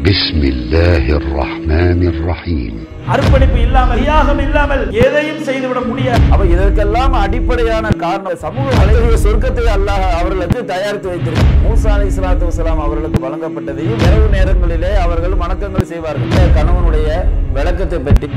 بسم الله الرحمن الرحيم அர்ப்பணிப்பு இல்லாமல் தியாகம் இல்லாமல் எதையும் செய்துவிட முடியாது அப்ப இதற்கெல்லாம் அடிப்படையான காரணம் சமூக வலைதள சொர்க்கத்தை அல்லாஹ் அவர்களுக்கு தயாரித்து வைத்திருக்கிறார் மூசா அலை இஸ்லாத்து வசலாம் அவர்களுக்கு வழங்கப்பட்டதையும் இரவு நேரங்களிலே அவர்கள் வணக்கங்கள் செய்வார்கள் இந்த கணவனுடைய விளக்கத்தை பற்றி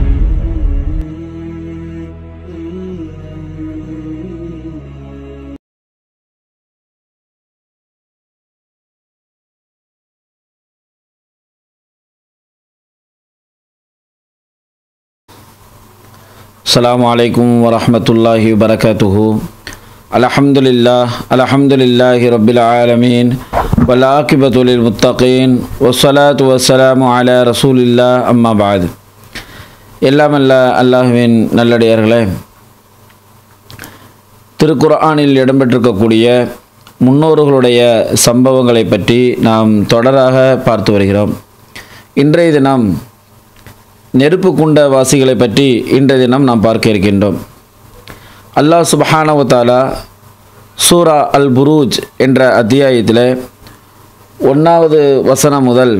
السلام عليكم ورحمة الله وبركاته الحمد لله الحمد لله رب العالمين والعاقبة للمتقين والصلاة والسلام على رسول الله أما بعد எல்லாம் அல்ல அல்லாஹுவின் நல்லடியார்களே திருக்குர்ஆனில் இடம்பெற்றிருக்கக்கூடிய முன்னோர்களுடைய சம்பவங்களை பற்றி நாம் தொடராக பார்த்து வருகிறோம் இன்றைய தினம் நெருப்பு குண்ட வாசிகளை பற்றி இன்றைய தினம் நாம் பார்க்க இருக்கின்றோம் அல்லாஹ் சுபஹானவ தாலா சூரா அல் புரூஜ் என்ற அத்தியாயத்தில் ஒன்றாவது வசனம் முதல்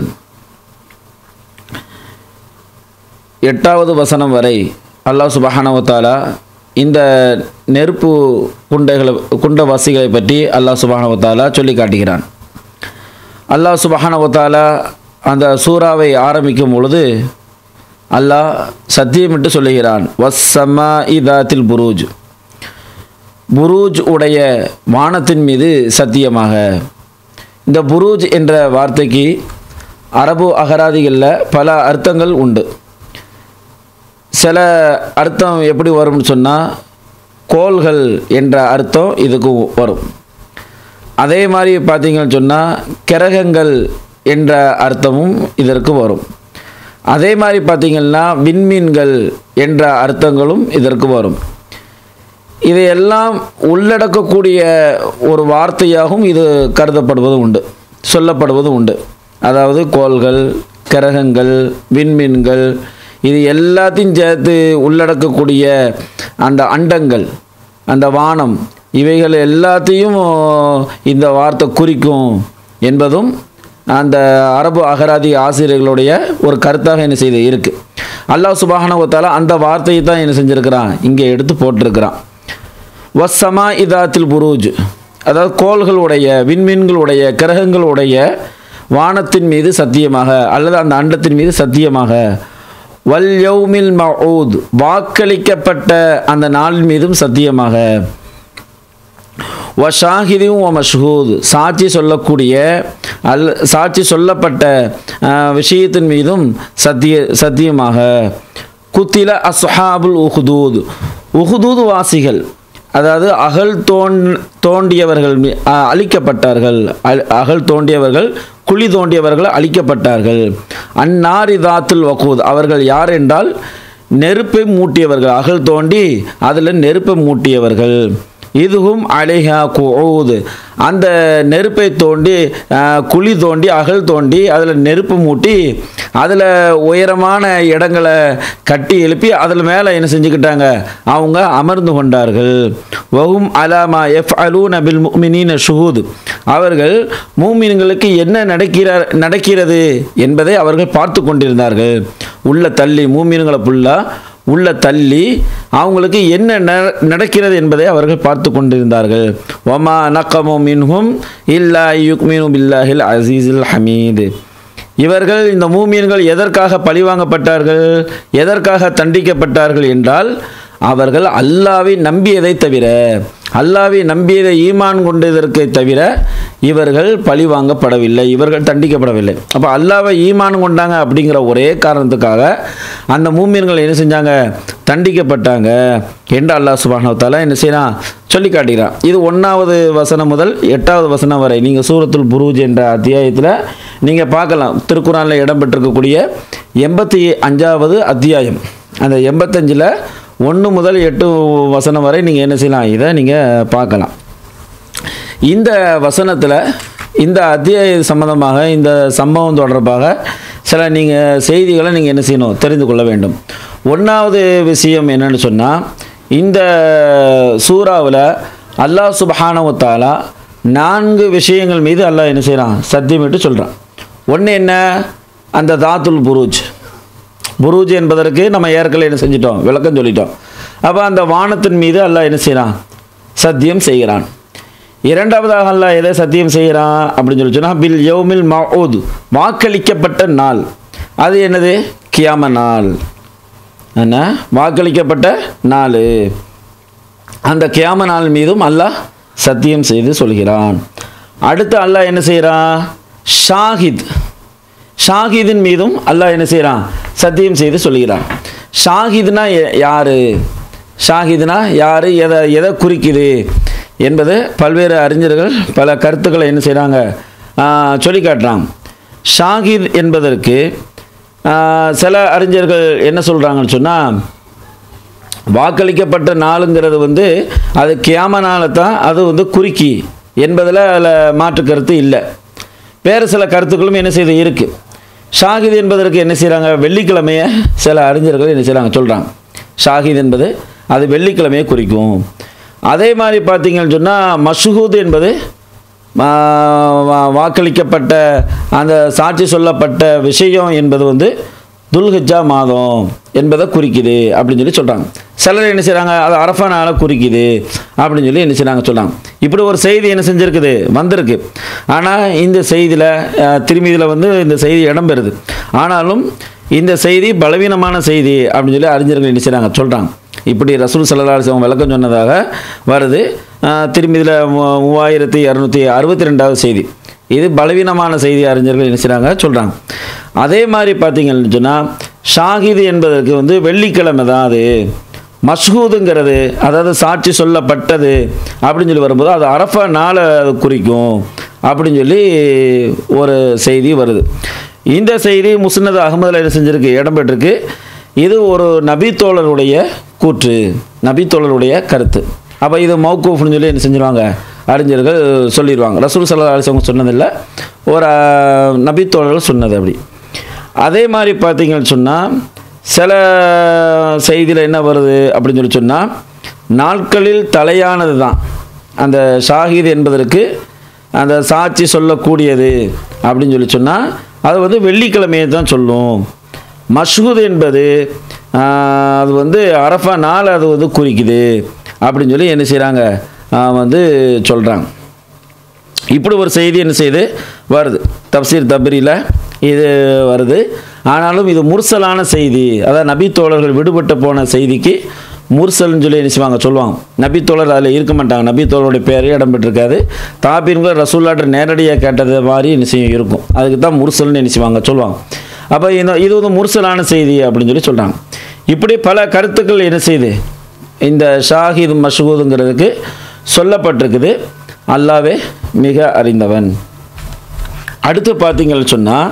எட்டாவது வசனம் வரை அல்லாஹ் சுபஹானவ தாலா இந்த நெருப்பு குண்டைகளை குண்டவாசிகளை பற்றி அல்லாஹ் சுபஹானவ தாலா சொல்லி காட்டுகிறான் அல்லாஹ் சுபஹானவ தாலா அந்த சூறாவை ஆரம்பிக்கும் பொழுது அல்லாஹ் சத்தியமிட்டு சொல்லுகிறான் வஸ்ஸமா இதாத்தில் புரூஜ் புரூஜ் உடைய வானத்தின் மீது சத்தியமாக இந்த புரூஜ் என்ற வார்த்தைக்கு அரபு அகராதிகளில் பல அர்த்தங்கள் உண்டு சில அர்த்தம் எப்படி வரும்னு சொன்னால் கோள்கள் என்ற அர்த்தம் இதுக்கு வரும் அதே மாதிரி பார்த்தீங்கன்னு சொன்னால் கிரகங்கள் என்ற அர்த்தமும் இதற்கு வரும் அதே மாதிரி பார்த்திங்கன்னா விண்மீன்கள் என்ற அர்த்தங்களும் இதற்கு வரும் இதையெல்லாம் உள்ளடக்கக்கூடிய ஒரு வார்த்தையாகவும் இது கருதப்படுவது உண்டு சொல்லப்படுவது உண்டு அதாவது கோள்கள் கிரகங்கள் விண்மீன்கள் இது எல்லாத்தையும் சேர்த்து உள்ளடக்கக்கூடிய அந்த அண்டங்கள் அந்த வானம் இவைகள் எல்லாத்தையும் இந்த வார்த்தை குறிக்கும் என்பதும் அந்த அரபு அகராதி ஆசிரியர்களுடைய ஒரு கருத்தாக என்ன செய்து இருக்குது அல்லாஹ் சுபாகனவத்தால் அந்த வார்த்தையை தான் என்ன செஞ்சுருக்கிறான் இங்கே எடுத்து போட்டிருக்கிறான் வசமா இதாத்தில் புரூஜ் அதாவது கோள்களுடைய விண்மீன்களுடைய கிரகங்களுடைய வானத்தின் மீது சத்தியமாக அல்லது அந்த அண்டத்தின் மீது சத்தியமாக வல் யௌமில் மவுத் வாக்களிக்கப்பட்ட அந்த நாள் மீதும் சத்தியமாக வஷாஹிதும் ஒ மஷ்ஹூத் சாட்சி சொல்லக்கூடிய அல் சாட்சி சொல்லப்பட்ட விஷயத்தின் மீதும் சத்திய சத்தியமாக குத்தில அஸ்ஹாபுல் உஹுதூத் உஹுதூத் வாசிகள் அதாவது அகல் தோன் தோண்டியவர்கள் அழிக்கப்பட்டார்கள் அகல் தோண்டியவர்கள் குழி தோண்டியவர்கள் அழிக்கப்பட்டார்கள் அந்நாரிதாத்துல் வகூத் அவர்கள் யார் என்றால் நெருப்பை மூட்டியவர்கள் அகல் தோண்டி அதில் நெருப்பை மூட்டியவர்கள் இதுவும் அலைஹா குஊது அந்த நெருப்பை தோண்டி குழி தோண்டி அகல் தோண்டி அதில் நெருப்பு மூட்டி அதில் உயரமான இடங்களை கட்டி எழுப்பி அதில் மேலே என்ன செஞ்சுக்கிட்டாங்க அவங்க அமர்ந்து கொண்டார்கள் வகும் அலாமா எஃப் அலூ நபில் முமினின் ஷுஹூத் அவர்கள் மூமின்களுக்கு என்ன நடக்கிற நடக்கிறது என்பதை அவர்கள் பார்த்து கொண்டிருந்தார்கள் உள்ள தள்ளி மூமின்களை ஃபுல்லாக உள்ள தள்ளி அவங்களுக்கு என்ன நடக்கிறது என்பதை அவர்கள் பார்த்து கொண்டிருந்தார்கள் ஒமா நக்கமோ மின்ஹும் இல்லா யுக்மீனு பில்லாஹில் அசீஸில் ஹமீது இவர்கள் இந்த மூமியன்கள் எதற்காக பழிவாங்கப்பட்டார்கள் எதற்காக தண்டிக்கப்பட்டார்கள் என்றால் அவர்கள் அல்லாவை நம்பியதை தவிர அல்லாவை நம்பியதை ஈமான் கொண்டதற்கு தவிர இவர்கள் பழி வாங்கப்படவில்லை இவர்கள் தண்டிக்கப்படவில்லை அப்போ அல்லாவை ஈமான் கொண்டாங்க அப்படிங்கிற ஒரே காரணத்துக்காக அந்த மூமியன்கள் என்ன செஞ்சாங்க தண்டிக்கப்பட்டாங்க என்று அல்லாஹ் சுபானவத்தால் என்ன செய்யலாம் சொல்லி காட்டுகிறான் இது ஒன்றாவது வசனம் முதல் எட்டாவது வசனம் வரை நீங்கள் சூரத்துல் புரூஜ் என்ற அத்தியாயத்தில் நீங்கள் பார்க்கலாம் திருக்குறானில் இடம்பெற்றிருக்கக்கூடிய எண்பத்தி அஞ்சாவது அத்தியாயம் அந்த எண்பத்தஞ்சில் ஒன்று முதல் எட்டு வசனம் வரை நீங்கள் என்ன செய்யலாம் இதை நீங்கள் பார்க்கலாம் இந்த வசனத்தில் இந்த அத்தியாய சம்பந்தமாக இந்த சம்பவம் தொடர்பாக சில நீங்கள் செய்திகளை நீங்கள் என்ன செய்யணும் தெரிந்து கொள்ள வேண்டும் ஒன்றாவது விஷயம் என்னன்னு சொன்னால் இந்த சூறாவில் அல்லாஹ் சுபஹானவத்தாலா நான்கு விஷயங்கள் மீது அல்லாஹ் என்ன செய்கிறான் சத்தியமிட்டு சொல்கிறான் ஒன்று என்ன அந்த தாத்துல் புரூஜ் புரூஜ் என்பதற்கு நம்ம ஏற்கனவே என்ன செஞ்சிட்டோம் விளக்கம் சொல்லிட்டோம் அப்போ அந்த வானத்தின் மீது அல்லாஹ் என்ன செய்கிறான் சத்தியம் செய்கிறான் இரண்டாவதாக அல்லாஹ் எதை சத்தியம் செய்கிறான் அப்படின்னு சொல்லி சொன்னால் பில் யௌமில் மவுத் வாக்களிக்கப்பட்ட நாள் அது என்னது கியாம நாள் என்ன வாக்களிக்கப்பட்ட நாள் அந்த கியாம நாள் மீதும் அல்லாஹ் சத்தியம் செய்து சொல்கிறான் அடுத்து அல்லாஹ் என்ன செய்கிறான் ஷாஹித் ஷாஹிதின் மீதும் அல்லாஹ் என்ன செய்கிறான் சத்தியம் செய்து சொல்கிறான் ஷாஹித்னா ய- யாரு ஷாஹித்னா யாரு எதை எதை குறிக்குது என்பது பல்வேறு அறிஞர்கள் பல கருத்துக்களை என்ன செய்கிறாங்க சொல்லி காட்டுறாங்க ஷாஹித் என்பதற்கு ஆ, சில அறிஞர்கள் என்ன சொல்கிறாங்கன்னு சொன்னால் வாக்களிக்கப்பட்ட நாளுங்கிறது வந்து அது கியாம நாளை தான் அது வந்து குறுக்கி என்பதில் அதில் மாற்று கருத்து இல்லை வேறு சில கருத்துக்களும் என்ன செய்து இருக்குது ஷாஹித் என்பதற்கு என்ன செய்கிறாங்க வெள்ளிக்கிழமையை சில அறிஞர்கள் என்ன செய்கிறாங்க சொல்கிறாங்க ஷாஹித் என்பது அது வெள்ளிக்கிழமையை குறிக்கும் அதே மாதிரி பார்த்தீங்கன்னு சொன்னால் மஷ்ஹூத் என்பது வா- வா- வாக்களிக்கப்பட்ட அந்த சாட்சி சொல்லப்பட்ட விஷயம் என்பது வந்து துல்ஹிஜா மாதம் என்பதை குறிக்குது அப்படின்னு சொல்லி சொல்கிறாங்க சிலர் என்ன செய்கிறாங்க அது அரஃபா நாளை குறிக்குது அப்படின்னு சொல்லி என்ன செய்கிறாங்க சொல்கிறாங்க இப்படி ஒரு செய்தி என்ன செஞ்சுருக்குது வந்திருக்கு ஆனால் இந்த செய்தியில் திரும்பிதில் வந்து இந்த செய்தி இடம்பெறுது ஆனாலும் இந்த செய்தி பலவீனமான செய்தி அப்படின்னு சொல்லி அறிஞர்கள் என்ன செய்கிறாங்க சொல்கிறாங்க இப்படி ரசூல் சல்லா அலிஸ்லாம் விளக்கம் சொன்னதாக வருது திரும்பிதில் மூவாயிரத்தி இரநூத்தி அறுபத்தி ரெண்டாவது செய்தி இது பலவீனமான செய்தி அறிஞர்கள் என்ன செய்கிறாங்க சொல்கிறாங்க அதே மாதிரி பார்த்தீங்கன்னு சொன்னால் ஷாஹிது என்பதற்கு வந்து வெள்ளிக்கிழமை தான் அது மஷ்ஹூதுங்கிறது அதாவது சாட்சி சொல்லப்பட்டது அப்படின்னு சொல்லி வரும்போது அது அரஃபா நாளை அது குறிக்கும் அப்படின்னு சொல்லி ஒரு செய்தி வருது இந்த செய்தி முஸ்னத் அகமதில் என்ன செஞ்சிருக்கு இடம்பெற்றிருக்கு இது ஒரு நபித்தோழருடைய கூற்று நபித்தோழருடைய கருத்து அப்போ இது மௌக்கூஃப்னு சொல்லி என்ன செஞ்சிருவாங்க அறிஞர்கள் சொல்லிடுவாங்க ரசூல் சல்லா அலிசவங்க சொன்னதில்லை ஒரு அஹ், நபித்தோழர்கள் சொன்னது அப்படி அதே மாதிரி பார்த்தீங்கன்னு சொன்னால் சில செய்தியில் என்ன வருது அப்படின்னு சொல்லி சொன்னால் நாட்களில் தலையானது தான் அந்த ஷாஹித் என்பதற்கு அந்த சாட்சி சொல்லக்கூடியது அப்படின்னு சொல்லி சொன்னால் அது வந்து வெள்ளிக்கிழமையை தான் சொல்லும் மஷ்ஹூத் என்பது ஆஹ், அது வந்து அரஃபா நாள் அது வந்து குறிக்குது அப்படின்னு சொல்லி என்ன செய்கிறாங்க வந்து சொல்கிறாங்க இப்படி ஒரு செய்தி என்ன செய்யுது வருது தப்சீர் தப்ரியில் இது வருது ஆனாலும் இது முர்சலான செய்தி அதாவது நபி தோழர்கள் விடுபட்டு போன செய்திக்கு முர்சல்னு சொல்லி என்ன செய்வாங்க சொல்லுவாங்க நபி தோழர் அதில் இருக்க மாட்டாங்க நபி தோழருடைய பேரே இடம்பெற்றிருக்காது தாபீன்கள் ரசூல்லாட்ட நேரடியாக கேட்டது மாதிரி என்ன செய்யும் இருக்கும் அதுக்கு தான் முர்சல்னு என்ன செய்வாங்க சொல்லுவாங்க அப்போ இந்த இது வந்து முர்சலான செய்தி அப்படின்னு சொல்லி சொல்கிறாங்க இப்படி பல கருத்துக்கள் என்ன செய்யுது இந்த ஷாஹித் மஷ்ஹூதுங்கிறதுக்கு சொல்லப்பட்டிருக்குது அல்லாவே மிக அறிந்தவன் அடுத்து பார்த்தீங்கன்னு சொன்னால்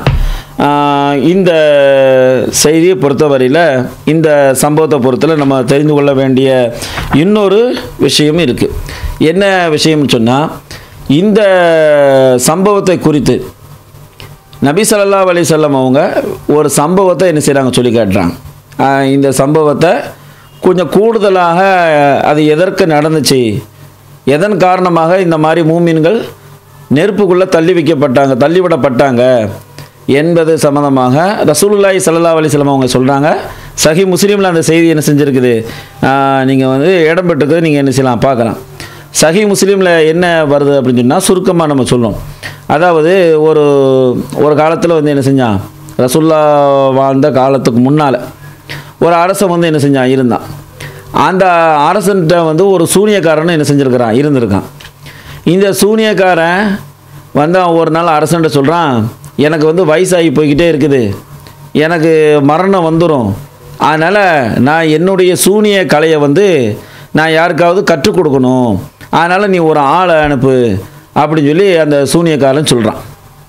இந்த செய்தியை பொறுத்தவரையில் இந்த சம்பவத்தை பொறுத்தல நம்ம தெரிந்து கொள்ள வேண்டிய இன்னொரு விஷயமும் இருக்குது என்ன விஷயம்னு சொன்னால் இந்த சம்பவத்தை குறித்து நபி ஸல்லல்லாஹு அலைஹி வஸல்லம் அவங்க ஒரு சம்பவத்தை என்ன செய்கிறாங்க சொல்லி காட்டுறாங்க ஆஹ் இந்த சம்பவத்தை கொஞ்சம் கூடுதலாக அது எதற்கு நடந்துச்சு எதன் காரணமாக இந்த மாதிரி மூமின்கள் நெருப்புக்குள்ளே தள்ளி வைக்கப்பட்டாங்க தள்ளிவிடப்பட்டாங்க என்பது சம்மந்தமாக ரசூலுல்லாஹி ஸல்லல்லாஹு அலைஹி வஸல்லம் அவங்க சொல்கிறாங்க சஹி முஸ்லீமில் அந்த செய்தி என்ன செஞ்சுருக்குது நீங்கள் வந்து இடம் பெற்றுக்கிறது நீங்கள் என்ன செய்யலாம் பார்க்கலாம் சஹி முஸ்லீமில் என்ன வருது அப்படின்னு சொன்னால் சுருக்கமாக நம்ம சொல்லுவோம் அதாவது ஒரு ஒரு காலத்தில் வந்து என்ன செஞ்சான் ரசுல்லா வாழ்ந்த காலத்துக்கு முன்னால் ஒரு அரசன் வந்து என்ன செஞ்சான் இருந்தான் அந்த அரசன்கிட்ட வந்து ஒரு சூனியக்காரன் என்ன செஞ்சுருக்கிறான் இருந்திருக்கான் இந்த சூனியக்காரன் வந்து அவன் ஒரு நாள் அரசன்ட்ட சொல்கிறான் எனக்கு வந்து வயசாகி போய்கிட்டே இருக்குது எனக்கு மரணம் வந்துடும் அதனால் நான் என்னுடைய சூனிய கலையை வந்து நான் யாருக்காவது கற்றுக் கொடுக்கணும் அதனால் நீ ஒரு ஆளை அனுப்பு அப்படின்னு சொல்லி அந்த சூனியக்காரன் சொல்கிறான்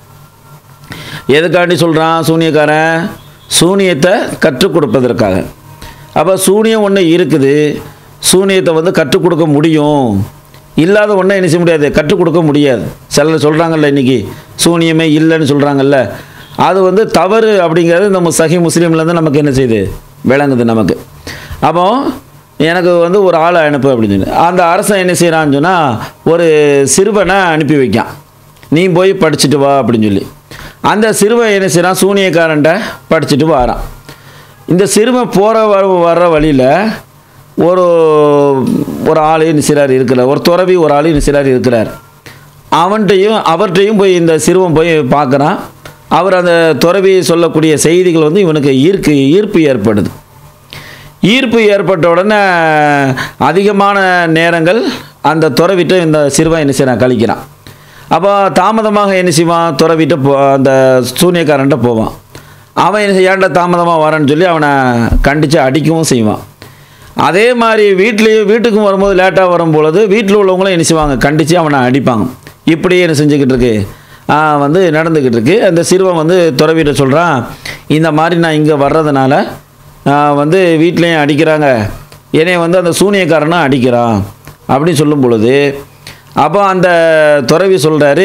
எதுக்காண்டி சொல்கிறான் சூனியக்காரன் சூனியத்தை கற்றுக் கொடுப்பதற்காக அப்போ சூனியம் ஒன்று இருக்குது சூனியத்தை வந்து கற்றுக் கொடுக்க முடியும் இல்லாத ஒன்றை என்ன செய்ய முடியாது கற்றுக் கொடுக்க முடியாது சிலர் சொல்கிறாங்கல்ல இன்றைக்கி சூனியமே இல்லைன்னு சொல்கிறாங்கல்ல அது வந்து தவறு அப்படிங்கிறது நம்ம சஹி முஸ்லீம்லேருந்து நமக்கு என்ன செய்யுது விளங்குது நமக்கு அப்போ எனக்கு வந்து ஒரு ஆளை அனுப்பு அப்படின்னு சொல்லி அந்த அரசன் என்ன செய்கிறான்னு சொன்னால் ஒரு சிறுவனை அனுப்பி வைக்கான் நீ போய் படிச்சுட்டு வா அப்படின்னு சொல்லி அந்த சிறுவன் என்ன செய்கிறான் சூனியக்காரன்ட்ட படிச்சுட்டு வாரான் இந்த சிறுவன் போகிற வர வர்ற வழியில் ஒரு ஒரு ஆள் என்ன செய்கிறார் இருக்கிறார் ஒரு துறவி ஒரு ஆள் என்ன செய்கிறார் இருக்கிறார் அவன்கிட்டையும் அவர்கிட்டையும் போய் இந்த சிறுவன் போய் பார்க்குறான் அவர் அந்த துறவி சொல்லக்கூடிய செய்திகள் வந்து இவனுக்கு ஈர்க்கு ஈர்ப்பு ஏற்படுது ஈர்ப்பு ஏற்பட்ட உடனே அதிகமான நேரங்கள் அந்த துறவிட்ட இந்த சிறுவன் என்ன செய்கிறான் கழிக்கிறான் அப்போ தாமதமாக என்ன செய்வான் துறவிட்ட போ அந்த சூனியக்காரன்ட்ட போவான் அவன் என்ன செய்ய, ஏன்டா தாமதமாக வரேன்னு சொல்லி அவனை கண்டித்து அடிக்கவும் செய்வான் அதே மாதிரி வீட்லேயும் வீட்டுக்கும் வரும்போது லேட்டாக வரும் பொழுது வீட்டில் உள்ளவங்களும் என்ன செய்வாங்க கண்டித்து அவனை அடிப்பாங்க இப்படியே என்ன செஞ்சுக்கிட்டு இருக்கு ஆ, வந்து நடந்துக்கிட்டு இருக்கு அந்த சிறுவன் வந்து துறவிட்ட சொல்கிறான் இந்த மாதிரி நான் இங்கே வர்றதுனால ஆ, வந்து வீட்லேயும் அடிக்கிறாங்க என்னைய வந்து அந்த சூனியக்காரனும் அடிக்கிறான் அப்படின்னு சொல்லும் பொழுது அப்போ அந்த துறவி சொல்கிறாரு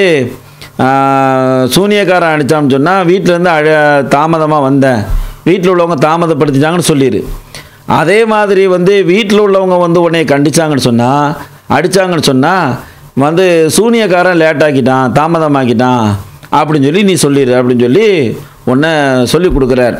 சூனியக்காரன் அடித்தான்னு சொன்னால் வீட்டிலேருந்து அழ தாமதமாக வந்தேன் வீட்டில் உள்ளவங்க தாமதப்படுத்திட்டாங்கன்னு சொல்லிடு அதே மாதிரி வந்து வீட்டில் உள்ளவங்க வந்து உன்னை கண்டிச்சாங்கன்னு சொன்னால் அடித்தாங்கன்னு சொன்னால் வந்து சூனியக்காரன் லேட் ஆக்கிட்டான் தாமதமாக்கிட்டான் அப்படின்னு சொல்லி நீ சொல்லிடு அப்படின்னு சொல்லி உன்னை சொல்லி கொடுக்குறார்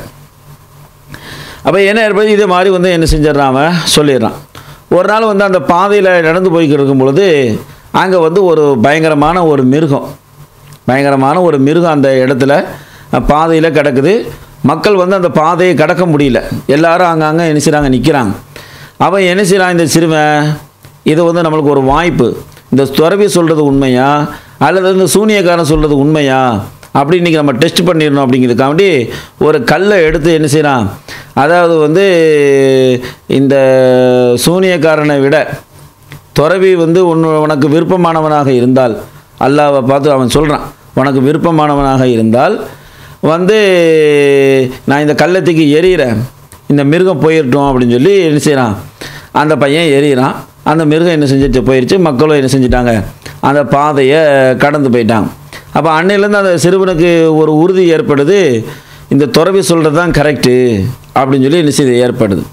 அப்போ என்ன ஏற்படுது இதே மாதிரி வந்து என்ன செஞ்சிடறான் அவன் சொல்லிடுறான் ஒரு நாள் வந்து அந்த பாதையில் நடந்து போய்க்கிட்டு இருக்கும் பொழுது அங்கே வந்து ஒரு பயங்கரமான ஒரு மிருகம் பயங்கரமான ஒரு மிருகம் அந்த இடத்துல பாதையில் கிடக்குது மக்கள் வந்து அந்த பாதையை கடக்க முடியல எல்லாரும் அங்கங்கே என்ன செய்கிறாங்க நிற்கிறாங்க அவன் என்ன செய்கிறான் இந்த சிறுவன் இது வந்து நம்மளுக்கு ஒரு வாய்ப்பு இந்த துறவி சொல்கிறது உண்மையா அல்லது இந்த சூனியக்காரன் சொல்கிறது உண்மையா அப்படி இன்றைக்கி நம்ம டெஸ்ட் பண்ணிடணும் அப்படிங்கிறதுக்காண்டி ஒரு கல்லை எடுத்து என்ன செய்கிறான் அதாவது வந்து இந்த சூனியக்காரனை விட துறவி வந்து உன் உனக்கு விருப்பமானவனாக இருந்தால் அல்லாவை பார்த்து அவன் சொல்கிறான் உனக்கு விருப்பமானவனாக இருந்தால் வந்து நான் இந்த கள்ளத்துக்கு எரியிறேன் இந்த மிருகம் போயிடட்டும் அப்படின்னு சொல்லி என்ன செய்கிறான் அந்த பையன் எரியிறான் அந்த மிருகம் என்ன செஞ்சிட்டு போயிடுச்சு மக்களும் என்ன செஞ்சிட்டாங்க அந்த பாதையை கடந்து போயிட்டாங்க அப்போ அன்னையிலேருந்து அந்த சிறுவனுக்கு ஒரு உறுதி ஏற்படுது இந்த துறவி சொல்கிறது தான் கரெக்டு அப்படின்னு சொல்லி என்ன செய்து ஏற்படுது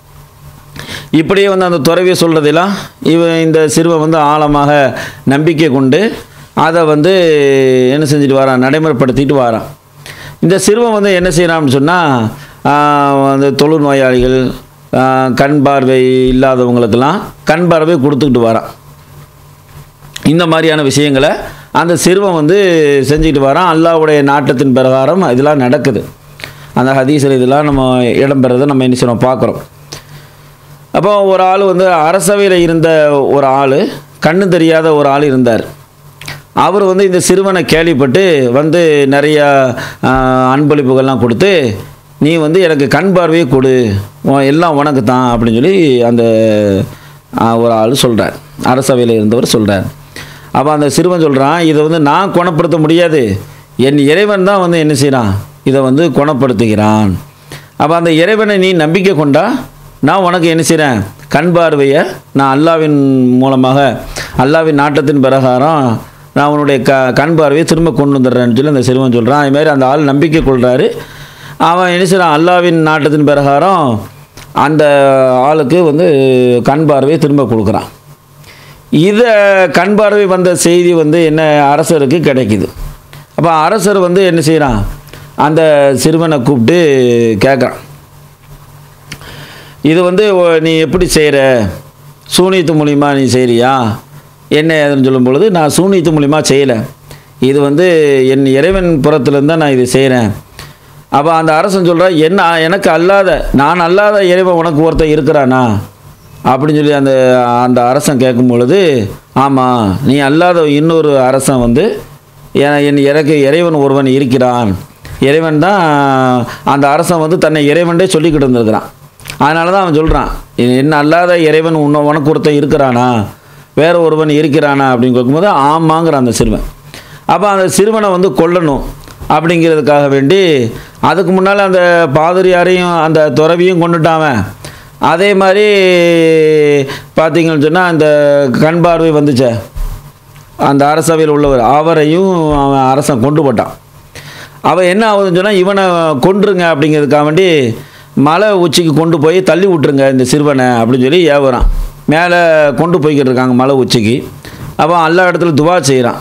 இப்படியே வந்து அந்த துறவியை சொல்கிறதெல்லாம் இவன் இந்த சிறுவன் வந்து ஆழமாக நம்பிக்கை கொண்டு அதை வந்து என்ன செஞ்சுட்டு வரான் நடைமுறைப்படுத்திட்டு வரான் இந்த சிறுவன் வந்து என்ன செய்கிறான்னு சொன்னால் அந்த தொழு நோயாளிகள் ஆஹ், கண் பார்வை இல்லாதவங்களுக்கெல்லாம் கண் பார்வை கொடுத்துக்கிட்டு வரான் இந்த மாதிரியான விஷயங்களை அந்த சிறுவன் வந்து செஞ்சுக்கிட்டு வரான் அல்லாஹ்வுடைய நாட்டத்தின் பிரகாரம் இதெல்லாம் நடக்குது அந்த ஹதீஸில் இதெல்லாம் நம்ம இடம்பெறதை நம்ம என்ன செய்யணும் பார்க்குறோம் அப்போ ஒரு ஆள் வந்து அரசவையில் இருந்த ஒரு ஆள் கண்ணு தெரியாத ஒரு ஆள் இருந்தார் அவர் வந்து இந்த சிறுவனை கேள்விப்பட்டு வந்து நிறைய ஆஹ், அன்பளிப்புகள்லாம் கொடுத்து நீ வந்து எனக்கு கண் பார்வையை கொடு உன் எல்லாம் உனக்கு தான் அப்படின்னு சொல்லி அந்த ஆஹ், ஒரு ஆள் சொல்கிறார் அரசவையில் இருந்தவர் சொல்கிறார் அப்போ அந்த சிறுவன் சொல்கிறான் இதை வந்து நான் குணப்படுத்த முடியாது என் இறைவன் தான் வந்து என்ன செய்கிறான் இதை வந்து குணப்படுத்துகிறான் அப்போ அந்த இறைவனை நீ நம்பிக்கை கொண்டா நான் உனக்கு என்ன செய்கிறேன் கண் பார்வையை நான் அல்லாவின் மூலமாக அல்லாவின் நாட்டத்தின் பிரகாரம் நான் உன்னுடைய க கண் பார்வையை திரும்ப கொண்டு வந்துடுறேன்னு சொல்லி அந்த சிறுவன் சொல்கிறான் அதுமாதிரி அந்த ஆள் நம்பிக்கை கொள்கிறாரு அவன் என்ன செய்கிறான் அல்லாவின் நாட்டத்தின் பிரகாரம் அந்த ஆளுக்கு வந்து கண் பார்வையை திரும்ப கொடுக்குறான் இதை கண் பார்வை வந்த செய்தி வந்து என்ன அரசருக்கு கிடைக்குது அப்போ அரசர் வந்து என்ன செய்கிறான் அந்த சிறுவனை கூப்பிட்டு கேட்குறான் இது வந்து ஒ- நீ எப்படி செய்கிற சூனியத்து மூலிமா நீ செய்கிறியா என்ன ஏதுன்னு சொல்லும் பொழுது நான் சூனியத்து மூலிமா செய்யலை இது வந்து என் இறைவன் புறத்துலேருந்து தான் நான் இது செய்கிறேன் அப்போ அந்த அரசன் சொல்கிறா என்ன எனக்கு அல்லாத நான் அல்லாத இறைவன் உனக்கு ஒருத்தன் இருக்கிறானா அப்படின்னு சொல்லி அந்த அந்த அரசன் கேட்கும் பொழுது ஆமாம் நீ அல்லாத இன்னொரு அரசன் வந்து என- என் எனக்கு இறைவன் ஒருவன் இருக்கிறான் இறைவன் தான் அந்த அரசன் வந்து தன்னை இறைவன்டே சொல்லிக்கிட்டு இருந்திருக்கிறான் அதனால தான் அவன் சொல்கிறான் என்ன அல்லாத இறைவன் உன்ன உனக்கு ஒருத்தன் இருக்கிறானா வேற ஒருவன் இருக்கிறானா அப்படின்னு கேட்கும்போது ஆமாங்கிற அந்த சிறுவன் அப்போ அந்த சிறுவனை வந்து கொல்லணும் அப்படிங்கிறதுக்காக வேண்டி அதுக்கு முன்னால் அந்த பாதிரியாரையும் அந்த துறவியும் கொண்டுட்டாவன் அதே மாதிரி பார்த்தீங்கன்னு சொன்னால் அந்த கண் பார்வை வந்துச்சே அந்த அரசவையில் உள்ளவர் அவரையும் அவன் அரசன் கொண்டு போட்டான் அவன் என்ன ஆகுதுன்னு சொன்னால் இவனை கொன்றுங்க அப்படிங்கிறதுக்காக வேண்டி மலை உச்சிக்கு கொண்டு போய் தள்ளி விட்டுருங்க இந்த சிறுவனை அப்படின்னு சொல்லி ஏவுறான் மேலே கொண்டு போய்கிட்டு இருக்காங்க மலை உச்சிக்கு அப்போ எல்லா இடத்துல துவா செய்கிறான்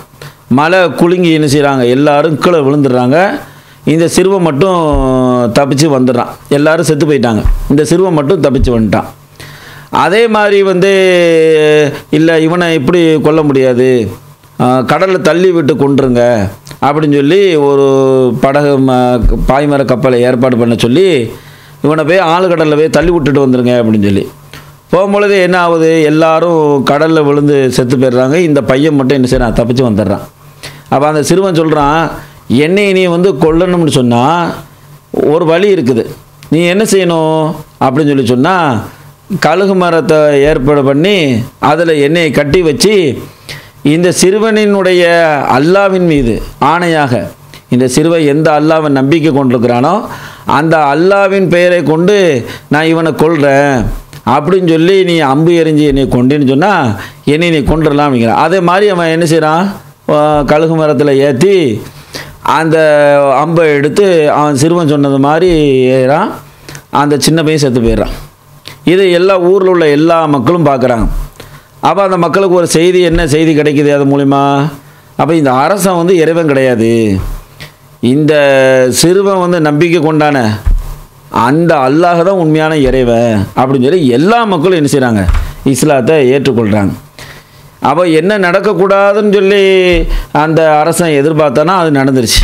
மலை குலுங்கி என்ன செய்கிறாங்க எல்லாரும் கீழே விழுந்துடுறாங்க இந்த சிறுவன் மட்டும் தப்பிச்சு வந்துடுறான் எல்லாரும் செத்து போயிட்டாங்க இந்த சிறுவன் மட்டும் தப்பிச்சு வந்துட்டான் அதே மாதிரி வந்து இல்லை இவனை இப்படி கொல்ல முடியாது கடலில் தள்ளி விட்டு கொண்டுருங்க அப்படின்னு சொல்லி ஒரு படகு ம பாய்மர கப்பலை ஏற்பாடு பண்ண சொல்லி இவனை போய் ஆழ்கடலில் போய் தள்ளி விட்டுட்டு வந்துருங்க அப்படின்னு சொல்லி போகும்பொழுது என்ன ஆகுது எல்லாரும் கடலில் விழுந்து செத்து போயிடுறாங்க இந்த பையன் மட்டும் என்ன செய்யறான் தப்பிச்சு வந்துடுறான் அப்போ அந்த சிறுவன் சொல்கிறான் என்னை நீ வந்து கொல்லணும்னு சொன்னால் ஒரு வழி இருக்குது நீ என்ன செய்யணும் அப்படின்னு சொல்லி சொன்னால் கழுகு மரத்தை ஏற்பாடு பண்ணி அதில் எண்ணெயை கட்டி வச்சு இந்த சிறுவனினுடைய அல்லாவின் மீது ஆணையாக இந்த சிறுவன் எந்த அல்லாவை நம்பிக்கை கொண்டிருக்கிறானோ அந்த அல்லாவின் பெயரை கொண்டு நான் இவனை கொல்றேன் அப்படின்னு சொல்லி நீ அம்பு எறிஞ்சு என்னை கொண்டேன்னு சொன்னால் என்னை நீ கொண்டுடலாம் அப்படிங்கிறான் அதே மாதிரி அவன் என்ன செய்கிறான் கழுகு மரத்தில் ஏற்றி அந்த அம்பை எடுத்து அவன் சிறுவன் சொன்னது மாதிரி ஏறான் அந்த சின்ன பையன் செத்து போயிடுறான் இது எல்லா ஊரில் உள்ள எல்லா மக்களும் பார்க்குறாங்க அப்போ அந்த மக்களுக்கு ஒரு செய்தி என்ன செய்தி கிடைக்குது அது மூலிமா அப்போ இந்த அரசன் வந்து இறைவன் கிடையாது இந்த சிறுவன் வந்து நம்பிக்கை கொண்டான அந்த அல்லாஹ் தான் உண்மையான இறைவன் அப்படின்னு சொல்லி எல்லா மக்களும் என்ன செய்கிறாங்க இஸ்லாத்தை ஏற்றுக்கொள்கிறாங்க அப்போ என்ன நடக்கக்கூடாதுன்னு சொல்லி அந்த அரசன் எதிர்பார்த்தானா அது நடந்துருச்சு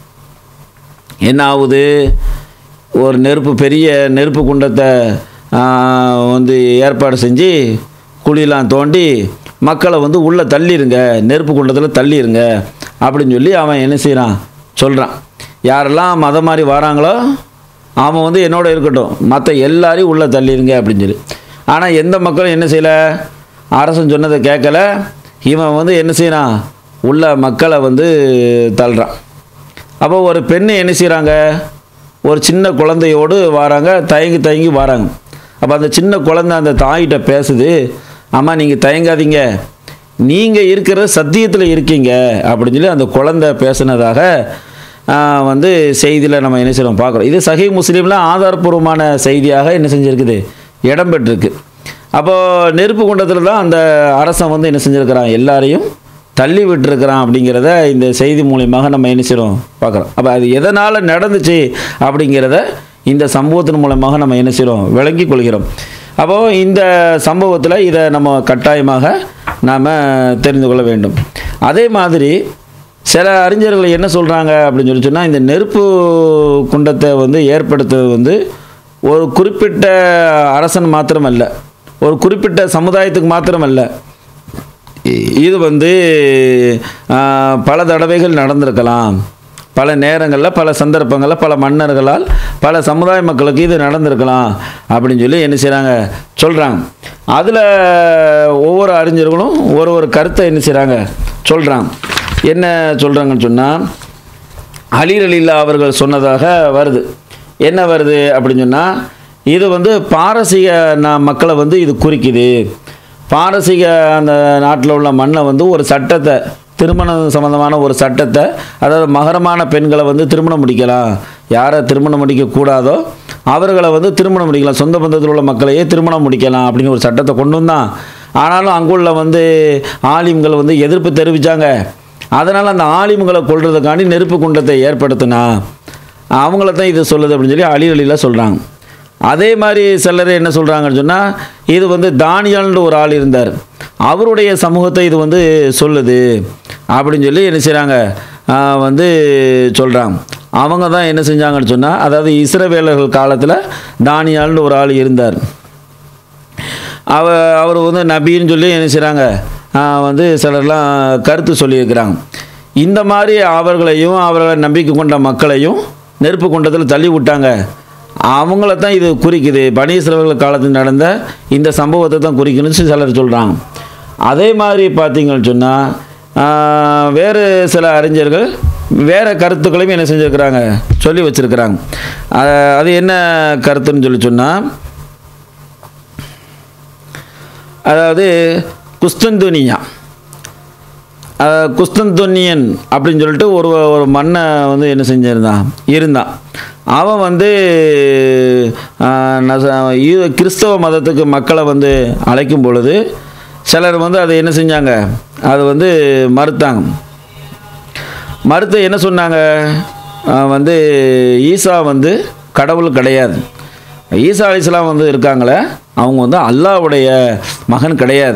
என்ன ஆகுது ஒரு நெருப்பு பெரிய நெருப்பு குண்டத்தை ஆ, வந்து ஏற்பாடு செஞ்சு குழியெல்லாம் தோண்டி மக்களை வந்து உள்ளே தள்ளிருங்க நெருப்பு குண்டத்தில் தள்ளிருங்க அப்படின்னு சொல்லி அவன் என்ன செய்கிறான் சொல்கிறான் யாரெல்லாம் மதம் மாதிரி வராங்களோ அவன் வந்து என்னோட இருக்கட்டும் மற்ற எல்லாரையும் உள்ளே தள்ளிருங்க அப்படின்னு சொல்லி ஆனால் எந்த மக்களும் என்ன செய்யலை அரசன் சொன்னதை கேட்கல இவன் வந்து என்ன செய்கிறான் உள்ள மக்களை வந்து தள்ளுறான் அப்போ ஒரு பெண்ணு என்ன செய்கிறாங்க ஒரு சின்ன குழந்தையோடு வராங்க தயங்கி தயங்கி வராங்க அப்போ அந்த சின்ன குழந்தை அந்த தாயிட்ட பேசுது அம்மா நீங்கள் தயங்காதீங்க நீங்கள் இருக்கிற சத்தியத்தில் இருக்கீங்க அப்படின்னு சொல்லி அந்த குழந்தை பேசுனதாக ஆ, வந்து செய்தியில் நம்ம என்ன செய்கிறோம் பார்க்குறோம் இது சஹி முஸ்லீமில் ஆதாரப்பூர்வமான செய்தியாக என்ன செஞ்சுருக்குது இடம்பெற்றிருக்கு அப்போது நெருப்பு குண்டத்தில் தான் அந்த அரசன் வந்து என்ன செஞ்சுருக்கிறான் எல்லாரையும் தள்ளி விட்டுருக்கிறான் அப்படிங்கிறத இந்த செய்தி மூலியமாக நம்ம என்ன செய்கிறோம் பார்க்குறோம் அப்போ அது எதனால் நடந்துச்சு அப்படிங்கிறத இந்த சம்பவத்தின் மூலமாக நம்ம என்ன செய்கிறோம் விளங்கி கொள்கிறோம் அப்போது இந்த சம்பவத்தில் இதை நம்ம கட்டாயமாக நாம் தெரிந்து கொள்ள வேண்டும் அதே மாதிரி சில அறிஞர்கள் என்ன சொல்கிறாங்க அப்படின்னு சொல்லி சொன்னால் இந்த நெருப்பு குண்டத்தை வந்து ஏற்படுத்துவது வந்து ஒரு குறிப்பிட்ட அரசன் மாத்திரமல்ல ஒரு குறிப்பிட்ட சமுதாயத்துக்கு மாத்திரமல்ல இது வந்து ஆ, பல தடவைகள் நடந்திருக்கலாம் பல நேரங்களில் பல சந்தர்ப்பங்களில் பல மன்னர்களால் பல சமுதாய மக்களுக்கு இது நடந்திருக்கலாம் அப்படின்னு சொல்லி என்ன செய்கிறாங்க சொல்கிறாங்க அதில் ஒவ்வொரு அறிஞர்களும் ஒரு ஒரு கருத்தை என்ன செய்கிறாங்க சொல்கிறாங்க என்ன சொல்கிறாங்கன்னு சொன்னால் அலீர் அலில்லா அவர்கள் சொன்னதாக வருது என்ன வருது அப்படின்னு சொன்னால் இது வந்து பாரசீக நா- மக்களை வந்து இது குறிக்குது பாரசீக அந்த நாட்டில் உள்ள மண்ணை வந்து ஒரு சட்டத்தை திருமணம் சம்மந்தமான ஒரு சட்டத்தை அதாவது மகரமான பெண்களை வந்து திருமணம் முடிக்கலாம் யாரை திருமணம் முடிக்கக்கூடாதோ அவர்களை வந்து திருமணம் முடிக்கலாம் சொந்த பந்தத்தில் உள்ள மக்களையே திருமணம் முடிக்கலாம் அப்படின்னு ஒரு சட்டத்தை கொண்டு வந்தான் ஆனாலும் அங்குள்ள வந்து ஆலிம்கள் வந்து எதிர்ப்பு தெரிவித்தாங்க அதனால் அந்த ஆலிம்களை கொல்றதுக்காண்டி நெருப்பு குண்டத்தை ஏற்படுத்தினா அவங்கள தான் இது சொல்லுது அப்படின்னு சொல்லி அலி அலியில் சொல்கிறாங்க அதே மாதிரி சிலர் என்ன சொல்கிறாங்கன்னு சொன்னால் இது வந்து தானியல்ன்ற ஒரு ஆள் இருந்தார் அவருடைய சமூகத்தை இது வந்து சொல்லுது அப்படின்னு சொல்லி என்ன செய்கிறாங்க வந்து சொல்கிறாங்க அவங்க தான் என்ன செஞ்சாங்கன்னு சொன்னால் அதாவது இஸ்ரவேலர்கள் காலத்தில் தானியால்னு ஒரு ஆள் இருந்தார் அவ அவர் வந்து நபின்னு சொல்லி என்ன செய்கிறாங்க வந்து சிலர்லாம் கருத்து சொல்லியிருக்கிறாங்க இந்த மாதிரி அவர்களையும் அவர்களை நம்பிக்கை கொண்ட மக்களையும் நெருப்பு குண்டத்தில் தள்ளி விட்டாங்க அவங்கள தான் இது குறிக்குது பனி இஸ்ரவேல் காலத்தில் நடந்த இந்த சம்பவத்தை தான் குறிக்கணும்னு சிலர் சொல்கிறாங்க அதே மாதிரி பார்த்தீங்கன்னு சொன்னால் வேறு சில அறிஞர்கள் வேறு கருத்துக்களையும் என்ன செஞ்சுருக்கிறாங்க சொல்லி வச்சுருக்கிறாங்க அது என்ன கருத்துன்னு சொல்லி சொன்னால் அதாவது குஸ்தந்துனியா அஹ் குஸ்தந்துனியன் அப்படின்னு சொல்லிட்டு ஒரு ஒரு மண்ணை வந்து என்ன செஞ்சிருந்தான் இருந்தான் அவன் வந்து அஹ், நச- யூ- கிறிஸ்தவ மதத்துக்கு மக்களை வந்து அழைக்கும் பொழுது சிலர் வந்து அதை என்ன செஞ்சாங்க அதை வந்து மறுத்தாங்க மறுத்து என்ன சொன்னாங்க ஆஹ் வந்து ஈசா வந்து கடவுள் கிடையாது ஈசா அலிஸ்லாம் வந்து இருக்காங்களே அவங்க வந்து அல்லாஹ்வுடைய மகன் கிடையாது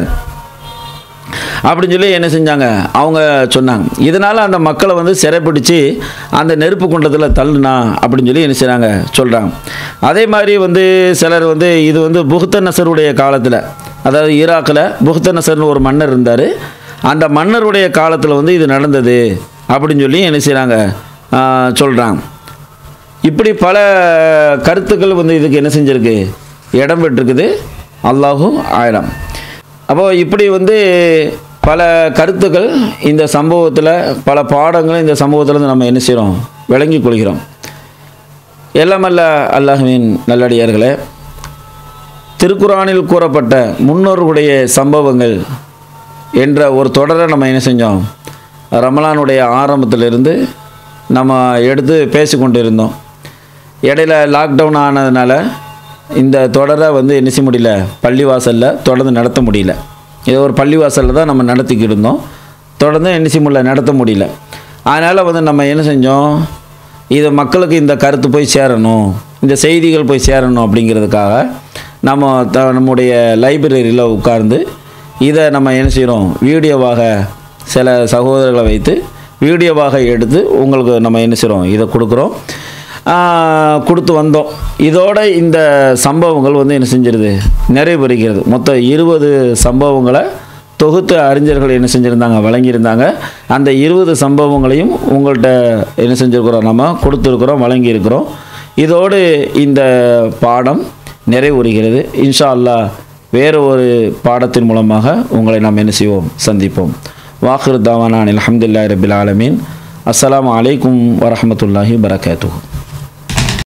அப்படின்னு சொல்லி என்ன செஞ்சாங்க அவங்க சொன்னாங்க இதனால் அந்த மக்களை வந்து சிறைப்பிடிச்சு அந்த நெருப்பு குண்டத்தில் தள்ளுனா அப்படின்னு சொல்லி என்ன செய்கிறாங்க சொல்கிறாங்க அதே மாதிரி வந்து சிலர் வந்து இது வந்து புகுத்த நசருடைய காலத்தில் அதாவது ஈராக்கில் புகுத்த நசர்னு ஒரு மன்னர் இருந்தார் அந்த மன்னருடைய காலத்தில் வந்து இது நடந்தது அப்படின்னு சொல்லி என்ன செய்கிறாங்க சொல்கிறாங்க இப்படி பல கருத்துக்கள் வந்து இதுக்கு என்ன செஞ்சிருக்கு இடம் பெற்றிருக்குது அல்லாஹு ஆயிரம் அப்போ இப்படி வந்து பல கருத்துக்கள் இந்த சம்பவத்தில் பல பாடங்கள் இந்த சம்பவத்தில் இருந்து நம்ம என்ன செய்கிறோம் விளங்கி கொள்கிறோம் எல்லாமல்ல அல்லாஹுவின் நல்லடியார்களே திருக்குறானில் கூறப்பட்ட முன்னோர்களுடைய சம்பவங்கள் என்ற ஒரு தொடரை நம்ம என்ன செஞ்சோம் ரமலானுடைய ஆரம்பத்திலிருந்து நம்ம எடுத்து பேசிக்கொண்டு இருந்தோம் இடையில லாக்டவுன் ஆனதுனால இந்த தொடரை வந்து என்ன செய்ய முடியல பள்ளிவாசலில் தொடர்ந்து நடத்த முடியல இது ஒரு பள்ளிவாசலில் தான் நம்ம நடத்திக்கிட்டு இருந்தோம் தொடர்ந்து என்ன செய்ய முடியல நடத்த முடியல அதனால் வந்து நம்ம என்ன செஞ்சோம் இது மக்களுக்கு இந்த கருத்து போய் சேரணும் இந்த செய்திகள் போய் சேரணும் அப்படிங்கிறதுக்காக நம்ம த நம்முடைய லைப்ரரியில் உட்கார்ந்து இதை நம்ம என்ன செய்கிறோம் வீடியோவாக சில சகோதரர்களை வைத்து வீடியோவாக எடுத்து உங்களுக்கு நம்ம என்ன செய்கிறோம் இதை கொடுக்குறோம் ஆஹ் கொடுத்து வந்தோம் இதோட இந்த சம்பவங்கள் வந்து என்ன செஞ்சிருது நிறைவேறுகிறது மொத்தம் இருபது சம்பவங்களை தொகுத்து அறிஞர்கள் என்ன செஞ்சுருந்தாங்க வழங்கியிருந்தாங்க அந்த இருபது சம்பவங்களையும் உங்கள்கிட்ட என்ன செஞ்சுருக்கிறோம் நம்ம கொடுத்துருக்குறோம் வழங்கியிருக்கிறோம் இதோடு இந்த பாடம் நிறைவுறுகிறது இன்ஷா அல்லாஹ் வேறு ஒரு பாடத்தின் மூலமாக உங்களை நாம் என்ன செய்வோம் சந்திப்போம் வாஹிர் தாவானான் அலமதுல்லா ரபில் ஆலமீன் அஸ்ஸலாமு அலைக்கும் வரஹமத்துல்லாஹி வரகாத்துஹு